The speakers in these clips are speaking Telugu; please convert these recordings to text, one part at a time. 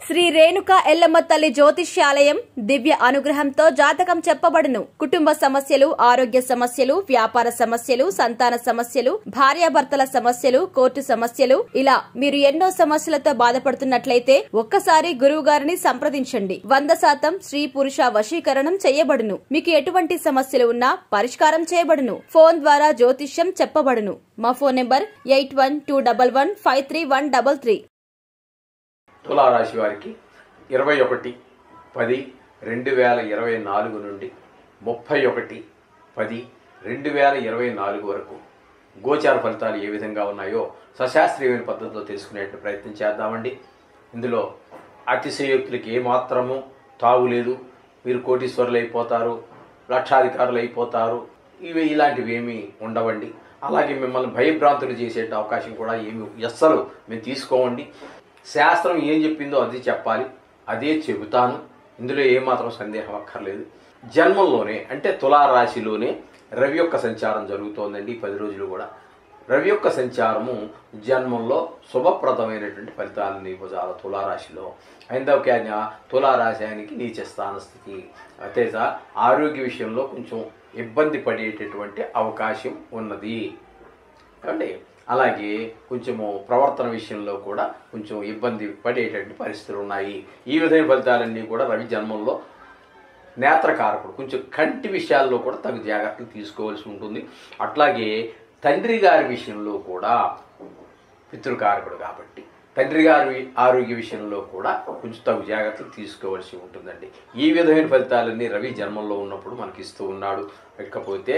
శ్రీ రేణుక ఎల్లమ్మ తల్లి జ్యోతిష్యాలయం దివ్య అనుగ్రహంతో జాతకం చెప్పబడును కుటుంబ సమస్యలు ఆరోగ్య సమస్యలు వ్యాపార సమస్యలు సంతాన సమస్యలు భార్యాభర్తల సమస్యలు కోర్టు సమస్యలు ఇలా మీరు ఎన్నో సమస్యలతో బాధపడుతున్నట్లయితే ఒక్కసారి గురువు గారిని సంప్రదించండి వంద శాతం స్త్రీ పురుష వశీకరణం చేయబడును మీకు ఎటువంటి సమస్యలు ఉన్నా పరిష్కారం చేయబడును ఫోన్ ద్వారా జ్యోతిష్యం చెప్పబడును మా phone number eight one two double one five three one double three తులారాశి వారికి ఇరవై ఒకటి పది రెండు వేల ఇరవై నాలుగు నుండి ముప్పై ఒకటి పది రెండు వేల ఇరవై నాలుగు వరకు గోచార ఫలితాలు ఏ విధంగా ఉన్నాయో సశాస్త్రీయమైన పద్ధతిలో తెలుసుకునే ప్రయత్నం చేద్దామండి ఇందులో అతిశయోక్తులకి ఏమాత్రము తావు లేదు మీరు కోటీశ్వరులు అయిపోతారు లక్షాధికారులు అయిపోతారు ఇవి ఇలాంటివి ఏమీ ఉండవండి అలాగే మిమ్మల్ని భయభ్రాంతులు చేసే అవకాశం కూడా ఏమి అస్సలు మేము తీసుకోవండి శాస్త్రం ఏం చెప్పిందో అది చెప్పాలి అదే చెబుతాను ఇందులో ఏమాత్రం సందేహం అక్కర్లేదు జన్మంలోనే అంటే తులారాశిలోనే రవి యొక్క సంచారం జరుగుతోందండి ఈ పది రోజులు కూడా రవి యొక్క సంచారము జన్మంలో శుభప్రదమైనటువంటి ఫలితాలను ఇవ్వజాల తులారాశిలో ఐదవ క్యాన్య తులారాశానికి నీచ స్థాన స్థితి అతేజ ఆరోగ్య విషయంలో కొంచెం ఇబ్బంది పడేటటువంటి అవకాశం ఉన్నది అంటే అలాగే కొంచెము ప్రవర్తన విషయంలో కూడా కొంచెం ఇబ్బంది పడేటటువంటి పరిస్థితులు ఉన్నాయి ఈ విధమైన ఫలితాలన్నీ కూడా రవి జన్మంలో నేత్రకారకుడు కొంచెం కంటి విషయాల్లో కూడా తగు జాగ్రత్తలు తీసుకోవాల్సి ఉంటుంది అట్లాగే తండ్రి గారి విషయంలో కూడా పితృకారకుడు కాబట్టి తండ్రి గారి ఆరోగ్య విషయంలో కూడా కొంచెం తగు జాగ్రత్తలు తీసుకోవాల్సి ఉంటుందండి ఈ విధమైన ఫలితాలన్నీ రవి జన్మంలో ఉన్నప్పుడు మనకి ఇస్తూ ఉన్నాడు ఇకపోతే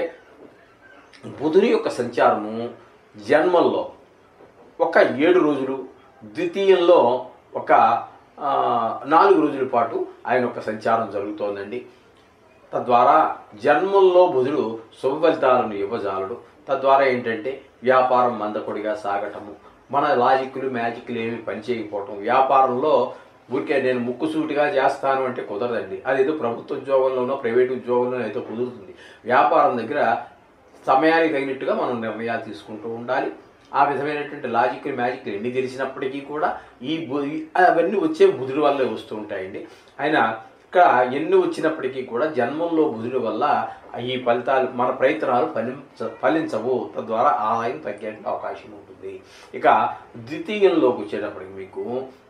బుధుని యొక్క సంచారము జన్మంలో ఒక ఏడు రోజులు ద్వితీయంలో ఒక ఆ, నాలుగు రోజుల పాటు ఆయన యొక్క సంచారం జరుగుతోందండి తద్వారా జన్మంలో బుధుడు శుభ ఫలితాలను ఇవ్వజాలడు తద్వారా ఏంటంటే వ్యాపారం మందకొడిగా సాగటము మన లాజిక్లు మ్యాజిక్లు ఏమి పనిచేయకపోవటం వ్యాపారంలో ఊరికే నేను ముక్కుసూటిగా చేస్తాను అంటే కుదరదండి అదేదో ప్రభుత్వ ఉద్యోగంలోనో ప్రైవేట్ ఉద్యోగంలోనో అయితే కుదురుతుంది వ్యాపారం దగ్గర సమయానికి తగినట్టుగా మనం నిర్ణయాలు తీసుకుంటూ ఉండాలి ఆ విధమైనటువంటి లాజిక్ మ్యాజిక్ ఎన్ని తెలిసినప్పటికీ కూడా ఈ బు- ఈ- అవన్నీ వచ్చే బుధుడి వల్లే వస్తూ ఉంటాయండి ఆయన ఇక్కడ ఎన్ని వచ్చినప్పటికీ కూడా జన్మంలో బుధుడి వల్ల ఈ ఫలితాలు మన ప్రయత్నాలు ఫలించ ఫలించవు తద్వారా ఆదాయం తగ్గే అవకాశం ఉంటుంది ఇక ద్వితీయంలోకి వచ్చేటప్పటికి మీకు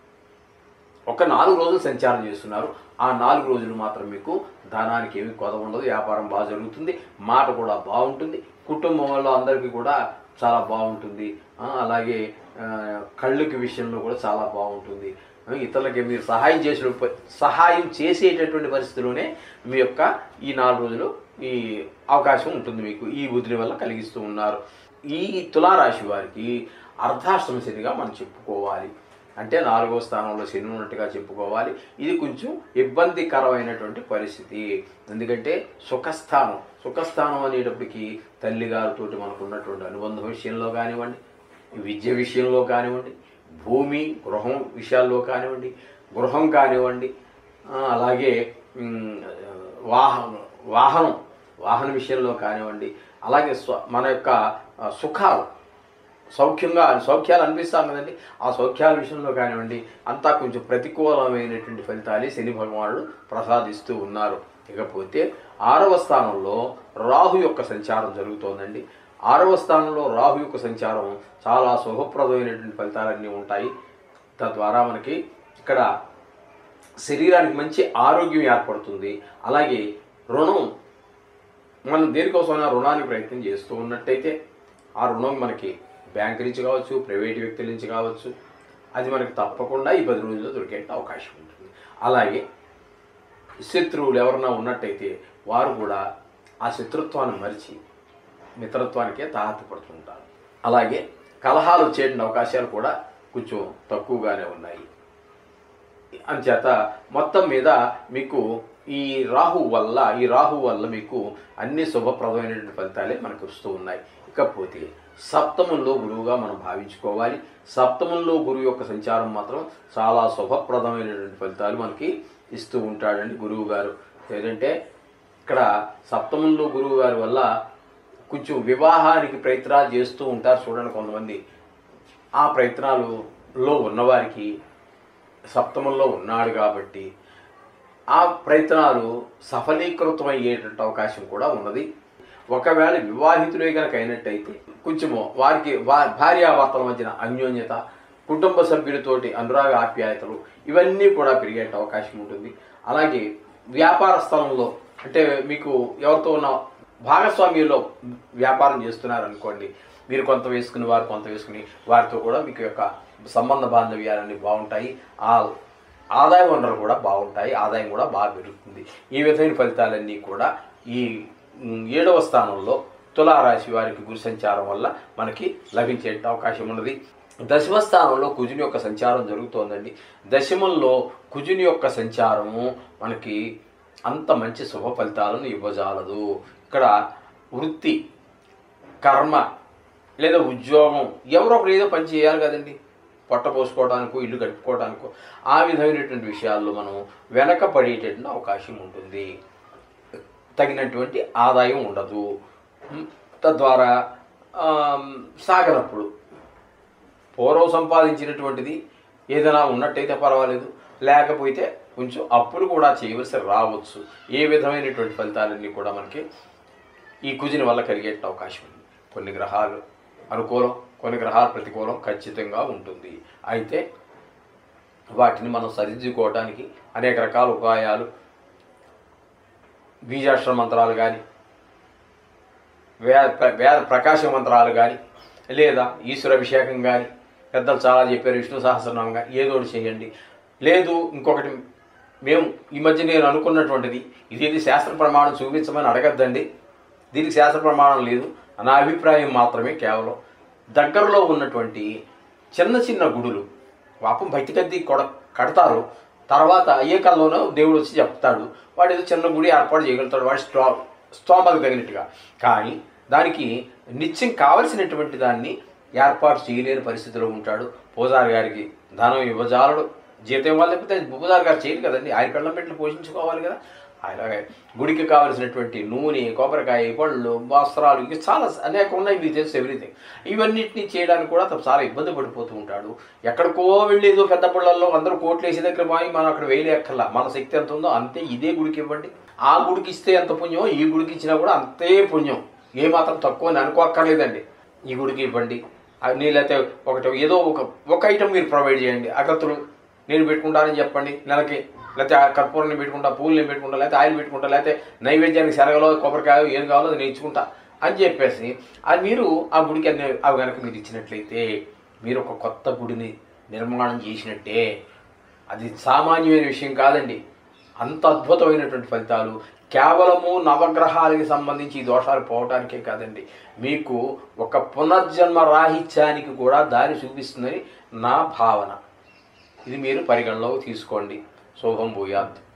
ఒక నాలుగు రోజులు సంచారం చేస్తున్నారు ఆ నాలుగు రోజులు మాత్రం మీకు ధనానికి ఏమి కొద ఉండదు వ్యాపారం బాగా జరుగుతుంది మాట కూడా బాగుంటుంది కుటుంబంలో అందరికీ కూడా చాలా బాగుంటుంది ఆ, అలాగే ఆ, కళ్ళకి విషయంలో కూడా చాలా బాగుంటుంది ఆ, ఇతరులకి మీరు సహాయం చేసిన ప- సహాయం చేసేటటువంటి పరిస్థితిలోనే మీ యొక్క ఈ నాలుగు రోజులు ఈ అవకాశం ఉంటుంది మీకు ఈ బుద్ధి వల్ల కలిగిస్తూ ఉన్నారు ఈ తులారాశి వారికి అర్ధాష్టమ శనిగా మనం చెప్పుకోవాలి అంటే నాలుగో స్థానంలో శని ఉన్నట్టుగా చెప్పుకోవాలి ఇది కొంచెం ఇబ్బందికరమైనటువంటి పరిస్థితి ఎందుకంటే సుఖస్థానం సుఖస్థానం అనేటప్పటికీ తల్లిగారితో మనకు ఉన్నటువంటి అనుబంధం విషయంలో కానివ్వండి విద్య విషయంలో కానివ్వండి భూమి గృహం విషయాల్లో కానివ్వండి గృహం కానివ్వండి ఆ, అలాగే ఉమ్, వాహనం వాహనం వాహన విషయంలో కానివ్వండి అలాగే స్వ మన యొక్క ఆ, సుఖాలు సౌఖ్యంగా సౌఖ్యాలు అనిపిస్తాం కదండి ఆ సౌఖ్యాల విషయంలో కానివ్వండి అంతా కొంచెం ప్రతికూలమైనటువంటి ఫలితాలే శని భగవానుడు ప్రసాదిస్తూ ఉన్నారు ఇకపోతే ఆరవ స్థానంలో రాహు యొక్క సంచారం జరుగుతోందండి ఆరవ స్థానంలో రాహు యొక్క సంచారం చాలా శుభప్రదమైనటువంటి ఫలితాలన్నీ ఉంటాయి తద్వారా మనకి ఇక్కడ శరీరానికి మంచి ఆరోగ్యం ఏర్పడుతుంది అలాగే రుణం మనం దేనికోసమైనా రుణానికి ప్రయత్నం చేస్తూ ఉన్నట్టయితే ఆ రుణం మనకి బ్యాంక్ నుంచి కావచ్చు ప్రైవేట్ వ్యక్తుల నుంచి కావచ్చు అది మనకి తప్పకుండా ఈ పది రోజుల్లో దొరికే అవకాశం ఉంటుంది అలాగే శత్రువులు ఎవరన్నా ఉన్నట్టయితే వారు కూడా ఆ శత్రుత్వాన్ని మరిచి మిత్రత్వానికే తాహతపడుతుంటారు అలాగే కలహాలు వచ్చేటువంటి అవకాశాలు కూడా కొంచెం తక్కువగానే ఉన్నాయి అంచేత మొత్తం మీద మీకు ఈ రాహు వల్ల ఈ రాహు వల్ల మీకు అన్ని శుభప్రదమైనటువంటి ఫలితాలే మనకు వస్తూ ఉన్నాయి ఇకపోతే సప్తమంలో గురువుగా మనం భావించుకోవాలి సప్తమంలో గురువు యొక్క సంచారం మాత్రం చాలా శుభప్రదమైనటువంటి ఫలితాలు మనకి ఇస్తూ ఉంటాడండి గురువు గారు ఏంటంటే ఇక్కడ సప్తమంలో గురువు గారి వల్ల కొంచెం వివాహానికి ప్రయత్నాలు చేస్తూ ఉంటారు చూడండి కొంతమంది ఆ ప్రయత్నాలలో ఉన్నవారికి సప్తమంలో ఉన్నాడు కాబట్టి ఆ ప్రయత్నాలు సఫలీకృతమయ్యేటువంటి అవకాశం కూడా ఉన్నది ఒకవేళ వివాహితులే కనుక అయినట్టయితే కొంచెము వారికి వా భార్యాభర్తల మధ్యన అన్యోన్యత కుటుంబ సభ్యులతోటి అనురాగ ఆప్యాయతలు ఇవన్నీ కూడా పెరిగే అవకాశం ఉంటుంది అలాగే వ్యాపార స్థలంలో అంటే మీకు ఎవరితో ఉన్న భాగస్వామ్యంలో వ్యాపారం చేస్తున్నారు అనుకోండి మీరు కొంత వేసుకుని వారు కొంత వేసుకుని వారితో కూడా మీకు యొక్క సంబంధ బాంధవ్యాలన్నీ బాగుంటాయి ఆ ఆదాయ వనరులు కూడా బాగుంటాయి ఆదాయం కూడా బాగా పెరుగుతుంది ఈ విధమైన ఫలితాలన్నీ కూడా ఈ ఉమ్, ఏడవ స్థానంలో తులారాశి వారికి గురి సంచారం వల్ల మనకి లభించే అవకాశం ఉన్నది దశమ స్థానంలో కుజుని యొక్క సంచారం జరుగుతోందండి దశమంలో కుజుని యొక్క సంచారము మనకి అంత మంచి శుభ ఫలితాలను ఇవ్వజాలదు ఇక్కడ వృత్తి కర్మ లేదా ఉద్యోగం ఎవరో ఒకరు ఏదో పని చేయాలి కదండి పొట్ట పోసుకోవడానికో ఇల్లు కట్టుకోవడానికో ఆ విధమైనటువంటి విషయాల్లో మనం వెనక పడేటటువంటి అవకాశం ఉంటుంది తగినటువంటి ఆదాయం ఉండదు ఉమ్, తద్వారా ఆమ్, సాగనప్పుడు పూర్వం సంపాదించినటువంటిది ఏదైనా ఉన్నట్టయితే పర్వాలేదు లేకపోతే కొంచెం అప్పులు కూడా చేయవలసి రావచ్చు ఏ విధమైనటువంటి ఫలితాలన్నీ కూడా మనకి ఈ కుజిని వల్ల కలిగే అవకాశం ఉంది కొన్ని గ్రహాలు అనుకూలం కొన్ని గ్రహాలు ప్రతికూలం ఖచ్చితంగా ఉంటుంది అయితే వాటిని మనం సరిదిద్దుకోవడానికి అనేక రకాల ఉపాయాలు బీజాక్షర మంత్రాలు కానీ వేద వేద ప్రకాశ మంత్రాలు కానీ లేదా ఈశ్వర అభిషేకం కానీ పెద్దలు చాలా చెప్పారు విష్ణు సహస్రనామం కానీ ఏదో ఒకటి చేయండి లేదు ఇంకొకటి మేము ఈ మధ్య నేను అనుకున్నటువంటిది ఇదేది శాస్త్ర ప్రమాణం చూపించమని అడగద్దండి దీనికి శాస్త్ర ప్రమాణం లేదు నా అభిప్రాయం మాత్రమే కేవలం దగ్గరలో ఉన్నటువంటి చిన్న చిన్న గుడులు పాపం భక్తి కద్ది కొడ కడతారు తర్వాత ఏ కల్లోనో దేవుడు వచ్చి చెప్తాడు వాడు ఏదో చిన్న గుడి ఏర్పాటు చేయగలుగుతాడు వాడి స్టో స్తోమకు తగినట్టుగా కానీ దానికి నిత్యం కావలసినటువంటి దాన్ని ఏర్పాటు చేయలేని పరిస్థితిలో ఉంటాడు పూజారి గారికి ధనం ఇవ్వజాలడు జీతం ఇవ్వాలి లేకపోతే పూజారి గారు చేయడు కదండి ఆయన పిల్లల పెట్టి పోషించుకోవాలి కదా అలాగే గుడికి కావలసినటువంటి నూనె కొబ్బరికాయ పళ్ళు వస్త్రాలు ఇవి చాలా అనేక ఉన్నాయి మీకు తెలుసు ఎవ్రీథింగ్ ఇవన్నిటిని చేయడానికి కూడా అతను చాలా ఇబ్బంది పడిపోతూ ఉంటాడు ఎక్కడికో వెళ్ళి ఏదో పెద్ద పళ్ళల్లో అందరూ కోట్లు వేసే దగ్గర పోయి మనం అక్కడ వేయలేక్కర్లా మన శక్తి ఎంత ఉందో అంతే ఇదే గుడికి ఇవ్వండి ఆ గుడికి ఇస్తే ఎంత పుణ్యం ఈ గుడికి ఇచ్చినా కూడా అంతే పుణ్యం ఏ మాత్రం తక్కువ అని అనుకోక్కర్లేదండి ఈ గుడికి ఇవ్వండి ఆ నీళ్ళైతే ఒకటి ఏదో ఒక ఒక ఐటమ్ మీరు ప్రొవైడ్ చేయండి అగరత్తులు నేను పెట్టుకుంటానని చెప్పండి నెలకి లేకపోతే ఆ కర్పూరం నేను పెట్టుకుంటా పూలు నేను పెట్టుకుంటా లేకపోతే ఆయిల్ పెట్టుకుంటా లేకపోతే నైవేద్యానికి శనగలో కొబ్బరికాయ ఏం కావాలో అది నేను ఇచ్చుకుంటా అని చెప్పేసి అది మీరు ఆ గుడికి అన్ని అవి కనుక మీరు ఇచ్చినట్లయితే మీరు ఒక కొత్త గుడిని నిర్మాణం చేసినట్టే అది సామాన్యమైన విషయం కాదండి అంత అద్భుతమైనటువంటి ఫలితాలు కేవలము నవగ్రహాలకి సంబంధించి ఈ దోషాలు పోవటానికే కాదండి మీకు ఒక పునర్జన్మ రాహిత్యానికి కూడా దారి చూపిస్తుందని నా భావన ఇది మీరు పరిగణలోకి తీసుకోండి శుభం భూయాత్